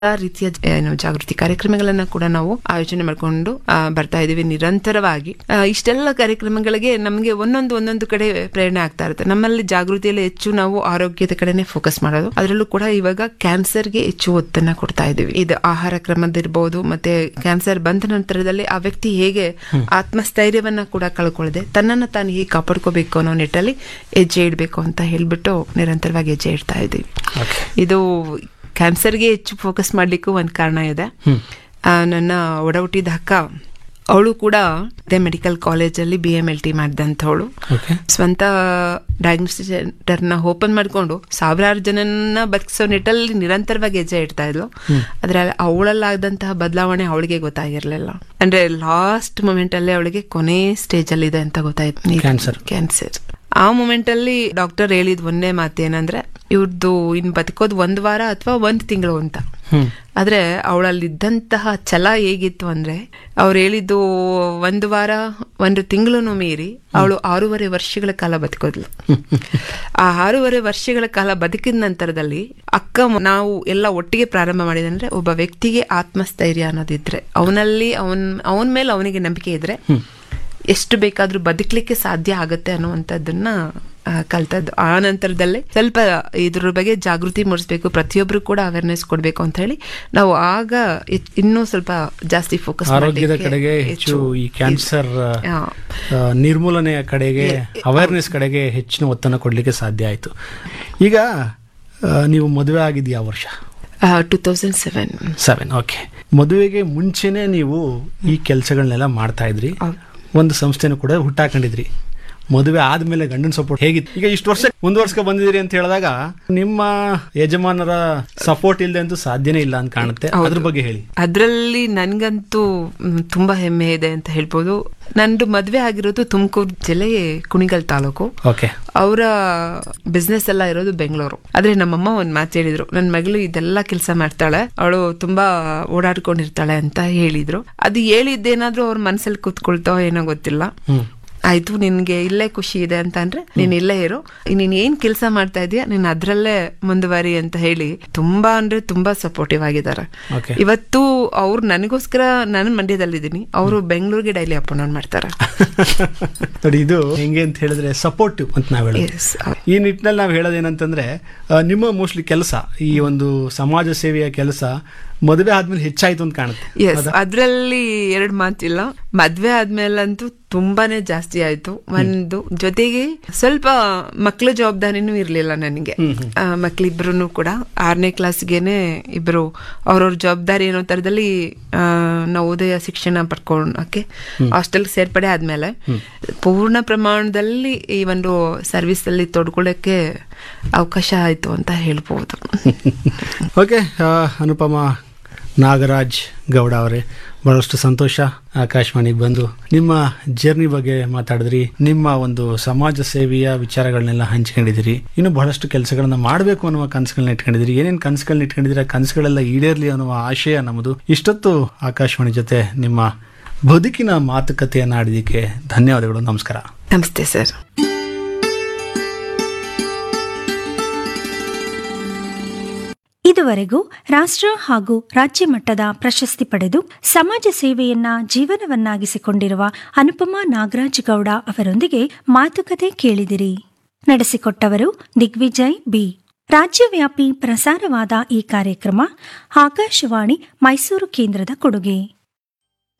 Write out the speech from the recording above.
ರೀತಿಯ ಏನು ಜಾಗೃತಿ ಕಾರ್ಯಕ್ರಮಗಳನ್ನ ಕೂಡ ನಾವು ಆಯೋಜನೆ ಮಾಡ್ಕೊಂಡು ಆ, ಬರ್ತಾ ಇದೀವಿ ನಿರಂತರವಾಗಿ ಆ, ಇಷ್ಟೆಲ್ಲ ಕಾರ್ಯಕ್ರಮಗಳಿಗೆ ನಮಗೆ ಒಂದೊಂದು ಒಂದೊಂದು ಕಡೆ ಪ್ರೇರಣೆ ಆಗ್ತಾ ಇರುತ್ತೆ ನಮ್ಮಲ್ಲಿ ಜಾಗೃತಿಯಲ್ಲಿ ಹೆಚ್ಚು ನಾವು ಆರೋಗ್ಯದ ಕಡೆನೆ ಫೋಕಸ್ ಮಾಡೋದು ಅದರಲ್ಲೂ ಕೂಡ ಇವಾಗ ಕ್ಯಾನ್ಸರ್ಗೆ ಹೆಚ್ಚು ಒತ್ತನ್ನ ಕೊಡ್ತಾ ಇದೀವಿ ಇದು ಆಹಾರ ಕ್ರಮದಿರ್ಬೋದು ಮತ್ತೆ ಕ್ಯಾನ್ಸರ್ ಬಂದ ನಂತರದಲ್ಲಿ ಆ ವ್ಯಕ್ತಿ ಹೇಗೆ ಆತ್ಮಸ್ಥೈರ್ಯವನ್ನ ಕೂಡ ಕಳ್ಕೊಳ್ಳದೆ ತನ್ನನ್ನು ತಾನು ಹೇಗೆ ಕಾಪಾಡ್ಕೋಬೇಕು ಅನ್ನೋ ನಿಟ್ಟಲ್ಲಿ ಹೆಜ್ಜೆ ಇಡಬೇಕು ಅಂತ ಹೇಳ್ಬಿಟ್ಟು ನಿರಂತರವಾಗಿ ಹೆಜ್ಜೆ ಇಡ್ತಾ ಇದೀವಿ ಓಕೆ ಇದು ಕ್ಯಾನ್ಸರ್ಗೆ ಹೆಚ್ಚು ಫೋಕಸ್ ಮಾಡ್ಲಿಕ್ಕೂ ಒಂದು ಕಾರಣ ಇದೆ ಆ, ನನ್ನ ಒಡ ಹುಟ್ಟಿದ ಅಕ್ಕ ಅವಳು ಕೂಡ ಅದೇ ಮೆಡಿಕಲ್ ಕಾಲೇಜಲ್ಲಿ ಬಿ ಎಂ ಎಲ್ ಟಿ ಮಾಡಿದಂಥವಳು ಓಕೆ ಸ್ವಂತ ಡಯಾಗ್ನೋಸ್ಟಿಕ್ ಸೆಂಟರ್ನ ಓಪನ್ ಮಾಡ್ಕೊಂಡು ಸಾವಿರಾರು ಜನನ ಬದುಕಿಸೋ ನಿಟ್ಟಲ್ಲಿ ನಿರಂತರವಾಗಿ ಹೆಜ್ಜೆ ಇಡ್ತಾ ಇದ್ಲು ಆದ್ರೆ ಅವಳಲ್ಲಾದಂತಹ ಬದಲಾವಣೆ ಅವಳಿಗೆ ಗೊತ್ತಾಗಿರ್ಲಿಲ್ಲ ಅಂದ್ರೆ ಲಾಸ್ಟ್ ಮೂಮೆಂಟ್ ಅಲ್ಲಿ ಅವಳಿಗೆ ಕೊನೆ ಸ್ಟೇಜ್ ಅಲ್ಲಿ ಇದೆ ಅಂತ ಗೊತ್ತಾಯ್ತು Cancer. ಕ್ಯಾನ್ಸರ್ ಆ ಮೂಮೆಂಟ್ ಅಲ್ಲಿ ಡಾಕ್ಟರ್ ಹೇಳಿದ್ ಒಂದೇ ಮಾತೇನಂದ್ರೆ ಇವ್ರದ್ದು ಇನ್ ಬದುಕೋದು ಒಂದ್ ವಾರ ಅಥವಾ ಒಂದ್ ತಿಂಗಳು ಅಂತ ಹ್ಮ್ ಆದ್ರೆ ಅವಳಲ್ಲಿದ್ದಂತಹ ಛಲ ಹೇಗಿತ್ತು ಅಂದ್ರೆ ಅವ್ರು ಹೇಳಿದ್ದು ಒಂದು ವಾರ ಒಂದು ತಿಂಗಳು ಮೀರಿ ಅವಳು ಆರೂವರೆ ವರ್ಷಗಳ ಕಾಲ ಬದುಕೋದ್ಲು ಆ ಆರೂವರೆ ವರ್ಷಗಳ ಕಾಲ ಬದುಕಿದ ನಂತರದಲ್ಲಿ ಅಕ್ಕ ಮ- ನಾವು ಎಲ್ಲ ಒಟ್ಟಿಗೆ ಪ್ರಾರಂಭ ಮಾಡಿದಂದ್ರೆ ಒಬ್ಬ ವ್ಯಕ್ತಿಗೆ ಆತ್ಮಸ್ಥೈರ್ಯ ಅನ್ನೋದಿದ್ರೆ ಅವನಲ್ಲಿ ಅವನ್ ಅವನ ಮೇಲೆ ಅವನಿಗೆ ನಂಬಿಕೆ ಇದ್ರೆ ಎಷ್ಟು ಬೇಕಾದ್ರೂ ಬದುಕಲಿಕ್ಕೆ ಸಾಧ್ಯ ಆಗತ್ತೆ ಅನ್ನುವಂಥದ್ದನ್ನ ಆ, ಕಲ್ತದ್ದು ಆ ನಂತರದಲ್ಲೇ ಸ್ವಲ್ಪ ಇದ್ರ ಬಗ್ಗೆ ಜಾಗೃತಿ ಮೂಡಿಸ್ಬೇಕು ಪ್ರತಿಯೊಬ್ರು ಕೂಡ ಅವೇರ್ನೆಸ್ ಕೊಡ್ಬೇಕು ಅಂತ ಹೇಳಿ ನಾವು ಆಗ ಇ- ಇನ್ನೂ ಸ್ವಲ್ಪ ಜಾಸ್ತಿ ಫೋಕಸ್ ಆರೋಗ್ಯದ ಕಡೆಗೆ ಹೆಚ್ಚು ಈ ಕ್ಯಾನ್ಸರ್ ಹಾ. ಆ, ನಿರ್ಮೂಲನೆಯ ಕಡೆಗೆ ಅವೇರ್ನೆಸ್ ಕಡೆಗೆ ಹೆಚ್ಚಿನ ಒತ್ತನ್ನು ಕೊಡಲಿಕ್ಕೆ ಸಾಧ್ಯ ಆಯಿತು ಈಗ ಆ, ನೀವು ಮದುವೆ ಆಗಿದ್ದು ಯಾವ ವರ್ಷ two thousand seven seven okay ಮದುವೆಗೆ ಮುಂಚೆನೆ ನೀವು ಈ ಕೆಲಸಗಳನ್ನೆಲ್ಲ ಮಾಡ್ತಾ ಇದ್ರಿ ಹೌದು. ಒಂದು ಸಂಸ್ಥೆನೂ ಕೂಡ ಹುಟ್ಟಾಕೊಂಡಿದ್ರಿ ಮದುವೆ ಆದ್ಮೇಲೆ ಗಂಡನ ಸಪೋರ್ಟ್ ಹೇಗಿತ್ತು ಈಗ ಇಷ್ಟು ವರ್ಷ ಮುಂದುವರ್ಸ್ಕೊ ಬಂದಿದ್ದೀರಿ ಅಂತ ಹೇಳಿದಾಗ ನಿಮ್ಮ ಯಜಮಾನರ ಸಪೋರ್ಟ್ ಇಲ್ಲದೆ ಅಂತೂ ಸಾಧ್ಯನೇ ಇಲ್ಲ ಅಂತ ಕಾಣುತ್ತೆ ಅದ್ರ ಬಗ್ಗೆ ಹೇಳಿ ಅದರಲ್ಲಿ ನನ್ಗಂತೂ ಮ್, ತುಂಬಾ ಹೆಮ್ಮೆ ಇದೆ ಅಂತ ಹೇಳ್ಬೋದು ನಂದು ಮದ್ವೆ ಆಗಿರೋದು ತುಮಕೂರು ಜಿಲ್ಲೆ ಕುಣಿಗಲ್ ತಾಲೂಕು ಓಕೆ ಅವರ ಬಿಸ್ನೆಸ್ ಎಲ್ಲ ಇರೋದು ಬೆಂಗಳೂರು ಆದ್ರೆ ನಮ್ಮಮ್ಮ ಒಂದ್ ಮಾತು ಹೇಳಿದ್ರು ನನ್ ಮಗಳು ಇದೆಲ್ಲ ಕೆಲಸ ಮಾಡ್ತಾಳೆ ಅವಳು ತುಂಬಾ ಓಡಾಡ್ಕೊಂಡಿರ್ತಾಳೆ ಅಂತ ಹೇಳಿದ್ರು ಅದು ಹೇಳಿದ್ದೇನಾದ್ರೂ ಅವ್ರ ಮನ್ಸಲ್ಲಿ ಕೂತ್ಕೊಳ್ತೋ ಏನೋ ಗೊತ್ತಿಲ್ಲ ಹ್ಮ್ ಆಯ್ತು ನಿನ್ಗೆ ಇಲ್ಲೇ ಖುಷಿ ಇದೆ ಅಂತ ಅಂದ್ರೆ ನೀನ್ ಇಲ್ಲೇ ಇರು ನೀನ್ ಏನ್ ಕೆಲಸ ಮಾಡ್ತಾ ಇದೀಯ ನೀನ್ ಅದ್ರಲ್ಲೇ ಮುಂದುವರಿ ಅಂತ ಹೇಳಿ ತುಂಬಾ ಅಂದ್ರೆ ತುಂಬಾ ಸಪೋರ್ಟಿವ್ ಆಗಿದ್ದಾರೆ ಓಕೆ ಇವತ್ತು ಅವ್ರು ನನಗೋಸ್ಕರ ನಾನು ಮಂಡ್ಯದಲ್ಲಿದ್ದೀನಿ ಅವರು ಬೆಂಗಳೂರಿಗೆ ಡೈಲಿ ಅಪ್ ಡೌನ್ ಮಾಡ್ತಾರೆ ನೋಡಿ ಇದು ಹೆಂಗೆ ಅಂತ ಹೇಳಿದ್ರೆ ಸಪೋರ್ಟಿವ್ ಅಂತ ನಾವು ಹೇಳೋದು Yes. ಈ ನಿಟ್ಟಿನಲ್ಲಿ ನಾವು ಹೇಳೋದೇನಂತಂದ್ರೆ ಆ, ನಿಮ್ಮ ಮೋಸ್ಟ್ಲಿ ಕೆಲಸ ಈ ಒಂದು ಸಮಾಜ ಸೇವೆಯ ಕೆಲಸ ಮದುವೆ ಆದ್ಮೇಲೆ ಹೆಚ್ಚಾಯ್ತು ಅಂತ ಕಾಣುತ್ತೆ ಎಸ್ ಅದ್ರಲ್ಲಿ ಎರಡ್ ಮಾತಿಲ್ಲ ಮದ್ವೆ ಆದ್ಮೇಲಂತೂ ತುಂಬಾನೇ ಜಾಸ್ತಿ ಆಯ್ತು ಒಂದು ಜೊತೆಗೆ ಸ್ವಲ್ಪ ಮಕ್ಳ ಜವಾಬ್ದಾರಿನೂ ಇರ್ಲಿಲ್ಲ ನನಗೆ ಆ, ಮಕ್ಳಿಬ್ರು ಕೂಡ ಆರನೇ ಕ್ಲಾಸ್ಗೆನೆ ಇಬ್ರು ಅವ್ರವ್ರ ಜವಾಬ್ದಾರಿ ಏನೋ ತರದಲ್ಲಿ ಆ, ನವೋದಯ ಶಿಕ್ಷಣ ಪಡ್ಕೊಳಕ್ಕೆ ಹಾಸ್ಟೆಲ್ ಸೇರ್ಪಡೆ ಆದ್ಮೇಲೆ ಪೂರ್ಣ ಪ್ರಮಾಣದಲ್ಲಿ ಈ ಒಂದು ಸರ್ವಿಸ್ ಅಲ್ಲಿ ತೊಡ್ಕೊಳ್ಳಕ್ಕೆ ಅವಕಾಶ ಆಯ್ತು ಅಂತ ಹೇಳ್ಬೋದು ಓಕೆ ಆ, ಅನುಪಮ ನಾಗರಾಜ್ ಗೌಡ ಅವರೇ ಬಹಳಷ್ಟು ಸಂತೋಷ ಆಕಾಶವಾಣಿಗೆ ಬಂದು ನಿಮ್ಮ ಜರ್ನಿ ಬಗ್ಗೆ ಮಾತಾಡಿದ್ರಿ ನಿಮ್ಮ ಒಂದು ಸಮಾಜ ಸೇವೆಯ ವಿಚಾರಗಳನ್ನೆಲ್ಲ ಹಂಚ್ಕೊಂಡಿದ್ದೀರಿ ಇನ್ನು ಬಹಳಷ್ಟು ಕೆಲಸಗಳನ್ನ ಮಾಡಬೇಕು ಅನ್ನುವ ಕನಸುಗಳನ್ನ ಇಟ್ಕೊಂಡಿದ್ದೀರಿ ಏನೇನು ಕನಸುಗಳನ್ನ ಇಟ್ಕೊಂಡಿದ್ದೀರಾ ಕನಸುಗಳೆಲ್ಲ ಈಡೇರ್ಲಿ ಅನ್ನುವ ಆಶಯ ನಮ್ಮದು ಇಷ್ಟೊತ್ತು ಆಕಾಶವಾಣಿ ಜೊತೆ ನಿಮ್ಮ ಬದುಕಿನ ಮಾತುಕತೆಯನ್ನ ಆಡಿದ್ದಕ್ಕೆ ಧನ್ಯವಾದಗಳು ನಮಸ್ಕಾರ ನಮಸ್ತೆ ಸರ್ ಇದುವರೆಗೂ ರಾಷ್ಟ್ರ ಹಾಗೂ ರಾಜ್ಯ ಮಟ್ಟದ ಪ್ರಶಸ್ತಿ ಪಡೆದು ಸಮಾಜ ಸೇವೆಯನ್ನ ಜೀವನವನ್ನಾಗಿಸಿಕೊಂಡಿರುವ ಅನುಪಮಾ ನಾಗರಾಜ್ ಗೌಡ ಅವರೊಂದಿಗೆ ಮಾತುಕತೆ ಕೇಳಿದಿರಿ ನಡೆಸಿಕೊಟ್ಟವರು ದಿಗ್ವಿಜಯ್ ಬಿ ರಾಜ್ಯವ್ಯಾಪಿ ಪ್ರಸಾರವಾದ ಈ ಕಾರ್ಯಕ್ರಮ ಆಕಾಶವಾಣಿ ಮೈಸೂರು ಕೇಂದ್ರದ ಕೊಡುಗೆ